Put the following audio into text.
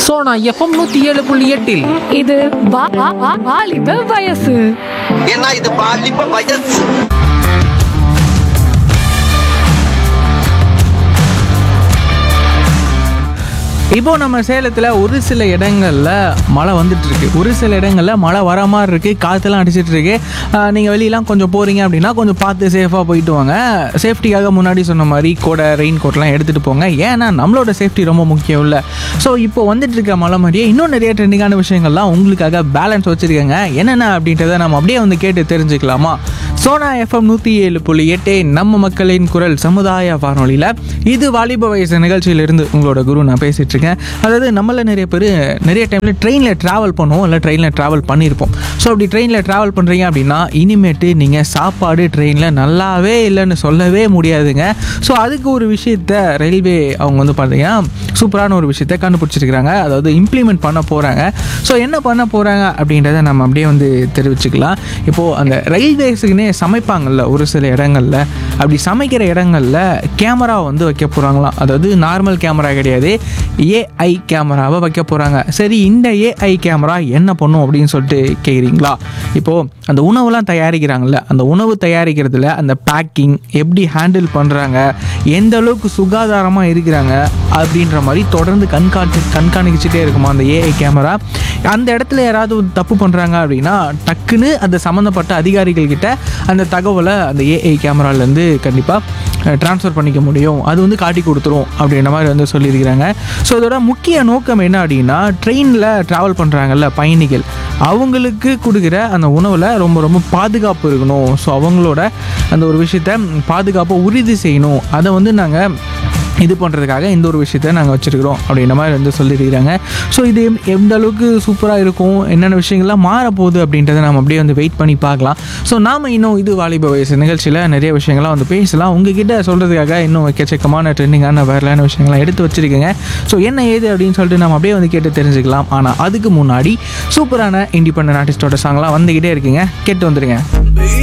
Sona FM நூத்தி ஏழு புள்ளி எட்டில் இது வா- வா- வா- வாலிப வயசு ஏன்னா இது பாலிப்ப வயசு இப்போ நம்ம சேலத்தில் ஒரு சில இடங்களில் மழை வந்துட்டு இருக்கு ஒரு சில இடங்களில் மழை வர மாதிரி இருக்கு காற்றுலாம் அடிச்சிட்டு இருக்கு ஆஹ் நீங்க வெளியெல்லாம் கொஞ்சம் போறீங்க அப்படின்னா கொஞ்சம் பார்த்து சேஃபாக போயிட்டு வாங்க சேஃப்டிக்காக முன்னாடி சொன்ன மாதிரி கோடை ரெயின் கோட்லாம் எடுத்துட்டு போங்க ஏன்னா நம்மளோட சேஃப்டி ரொம்ப முக்கியம் இல்லை ஸோ இப்போ வந்துட்டு இருக்க மழை மாதிரியே இன்னும் நிறைய ட்ரெண்டிங்கான விஷயங்கள்லாம் உங்களுக்காக பேலன்ஸ் வச்சிருக்காங்க என்னென்ன அப்படின்றத நம்ம அப்படியே வந்து கேட்டு தெரிஞ்சுக்கலாமா சோனா எஃப்எம் நூற்றி ஏழு புள்ளி எட்டு நம்ம மக்களின் குரல் சமுதாய வானொலியில் இது வாலிப வயசு நிகழ்ச்சியிலிருந்து உங்களோட குரு நான் பேசிட்டு இருக்கேன் அதாவது நம்மள நிறைய பேர் நிறைய டைமில் ட்ரெயினில் ட்ராவல் பண்ணுவோம் இல்லை ட்ரெயினில் ட்ராவல் பண்ணியிருப்போம் ஸோ அப்படி ட்ரெயினில் ட்ராவல் பண்ணுறீங்க அப்படின்னா இனிமேட்டு நீங்கள் சாப்பாடு ட்ரெயினில் நல்லாவே இல்லைன்னு சொல்லவே முடியாதுங்க ஸோ அதுக்கு ஒரு விஷயத்த ரயில்வே அவங்க வந்து பார்த்தீங்கன்னா சூப்பரான ஒரு விஷயத்த கண்டுபிடிச்சிருக்கிறாங்க அதாவது இம்ப்ளிமெண்ட் பண்ண போகிறாங்க ஸோ என்ன பண்ண போகிறாங்க அப்படின்றத நம்ம அப்படியே வந்து தெரிவிச்சுக்கலாம் இப்போது அந்த ரயில்வேஸுக்குன்னே சமைப்பாங்கல்ல ஒரு சில இடங்கள்ல அப்படி சமைக்கிற இடங்கள்ல கேமரா வந்து வைக்க போகிறாங்களாம் அதாவது நார்மல் கேமரா கிடையாது ஏஐ கேமராவை வைக்க போகிறாங்க சரி இந்த ஏஐ கேமரா என்ன பண்ணும் அப்படின்னு சொல்லிட்டு கேட்குறீங்களா இப்போது அந்த உணவுலாம் தயாரிக்கிறாங்கல்ல அந்த உணவு தயாரிக்கிறதுல அந்த பேக்கிங் எப்படி ஹேண்டில் பண்ணுறாங்க எந்த அளவுக்கு சுகாதாரமாக இருக்கிறாங்க அப்படின்ற மாதிரி தொடர்ந்து கண்காணி கண்காணிச்சுட்டே இருக்குமா அந்த ஏஐ கேமரா அந்த இடத்துல யாராவது ஒரு தப்பு பண்ணுறாங்க அப்படின்னா டக்குன்னு அந்த சம்மந்தப்பட்ட அதிகாரிகள் கிட்ட அந்த தகவலை அந்த ஏஐ கேமராலேருந்து கண்டிப்பாக ட்ரான்ஸ்ஃபர் பண்ணிக்க முடியும் அது வந்து காட்டி கொடுத்துரும் அப்படின்ற மாதிரி வந்து சொல்லியிருக்கிறாங்க ஸோ இதோட முக்கிய நோக்கம் என்ன அப்படின்னா ட்ரெயினில் ட்ராவல் பண்ணுறாங்கல்ல பயணிகள் அவங்களுக்கு கொடுக்குற அந்த உணவில் ரொம்ப ரொம்ப பாதுகாப்பு இருக்கணும் ஸோ அவங்களோட அந்த ஒரு விஷயத்த பாதுகாப்பை உறுதி செய்யணும் அதை வந்து நாங்கள் இது பண்ணுறதுக்காக இந்த ஒரு விஷயத்த நாங்கள் வச்சுருக்கிறோம் அப்படின்ற மாதிரி வந்து சொல்லியிருக்கிறாங்க ஸோ இது எம்- எந்த அளவுக்கு சூப்பராக இருக்கும் என்னென்ன விஷயங்கள்லாம் மாறப்போகுது அப்படின்றத நம்ம அப்படியே வந்து வெயிட் பண்ணி பார்க்கலாம் ஸோ நாம் இன்னும் இது வாலிப வயசு நிகழ்ச்சியில் நிறைய விஷயங்கள்லாம் வந்து பேசலாம் உங்ககிட்ட சொல்கிறதுக்காக இன்னும் எக்கச்சக்கமான ட்ரெண்டிங்கான வேறலான விஷயங்கள்லாம் எடுத்து வச்சுருக்கேங்க ஸோ என்ன ஏது அப்படின்னு சொல்லிட்டு நம்ம அப்படியே வந்து கேட்டு தெரிஞ்சுக்கலாம் ஆனால் அதுக்கு முன்னாடி சூப்பரான இண்டிபெண்டன்ட் ஆர்டிஸ்டோட சாங்லாம் வந்துக்கிட்டே இருக்குங்க கேட்டு வந்துடுங்க